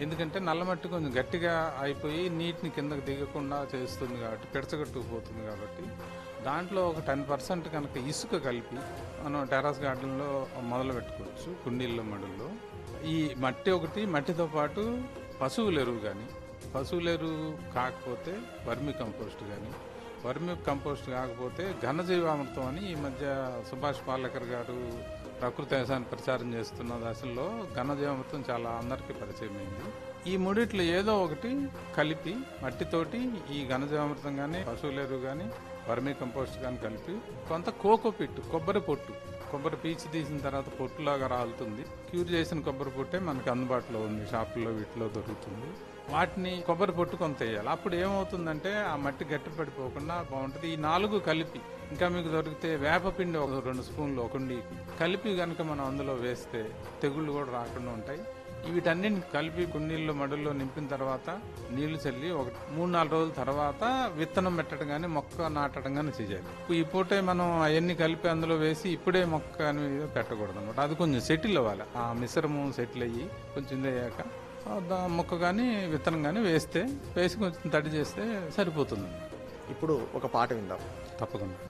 ఎందుకంటే నల్ల మట్టి కొంచెం గట్టిగా అయిపోయి నీటిని కిందకి దిగకుండా చేస్తుంది కాబట్టి పిడచగట్టుకుపోతుంది కాబట్టి దాంట్లో ఒక టెన్ పర్సెంట్ కనుక ఇసుక కలిపి మనం టెర్రస్ గార్డెన్లో మొదలు పెట్టుకోవచ్చు కుండీల్లో మడుల్లో ఈ మట్టి ఒకటి మట్టితో పాటు పశువుల ఎరువు కానీ పశువుల ఎరువు కాకపోతే వర్మి కంపోస్ట్ కానీ వర్మి కంపోస్ట్ కాకపోతే ఘనజీవామృతం అని ఈ మధ్య సుభాష్ పాలేకర్ గారు ప్రకృతి వ్యవసాయాన్ని ప్రచారం చేస్తున్న దశల్లో ఘనజీవామృతం చాలా అందరికీ పరిచయం అయింది ఈ మూడిట్లో ఏదో ఒకటి కలిపి మట్టితోటి ఈ ఘనజీవామృతం కానీ పశువుల ఎరువు కానీ వర్మీ కంపోస్ట్ కానీ కలిపి కొంత కోకో పిట్టు కొబ్బరి పొట్టు కొబ్బరి పీచు తీసిన తర్వాత పొట్టులాగా రాలుతుంది క్యూర్ చేసిన కొబ్బరి పొట్టే మనకి అందుబాటులో ఉంది షాపుల్లో వీటిలో దొరుకుతుంది వాటిని కొబ్బరి పొట్టు కొంత వేయాలి అప్పుడు ఏమవుతుందంటే ఆ మట్టి గట్టి పడిపోకుండా బాగుంటుంది ఈ నాలుగు కలిపి ఇంకా మీకు దొరికితే వేపపిండి ఒక రెండు స్పూన్లు ఒక కలిపి కనుక మనం అందులో వేస్తే తెగుళ్ళు కూడా రాకుండా ఉంటాయి వీటన్నిటిని కలిపి కుండీల్లో మడుల్లో నింపిన తర్వాత నీళ్లు చల్లి ఒక మూడు నాలుగు రోజుల తర్వాత విత్తనం పెట్టడం కానీ మొక్క నాటడం కానీ చేయాలి ఈ పూటే మనం అవన్నీ కలిపి అందులో వేసి ఇప్పుడే మొక్క అని పెట్టకూడదు అనమాట అది కొంచెం సెటిల్ అవ్వాలి ఆ మిశ్రమం సెటిల్ అయ్యి కొంచెం ఇది అయ్యాక ఆ దా- మొక్క కానీ విత్తనం కానీ వేస్తే వేసి కొంచెం తడి చేస్తే సరిపోతుంది ఇప్పుడు ఒక పాట విందాం తప్పకుండా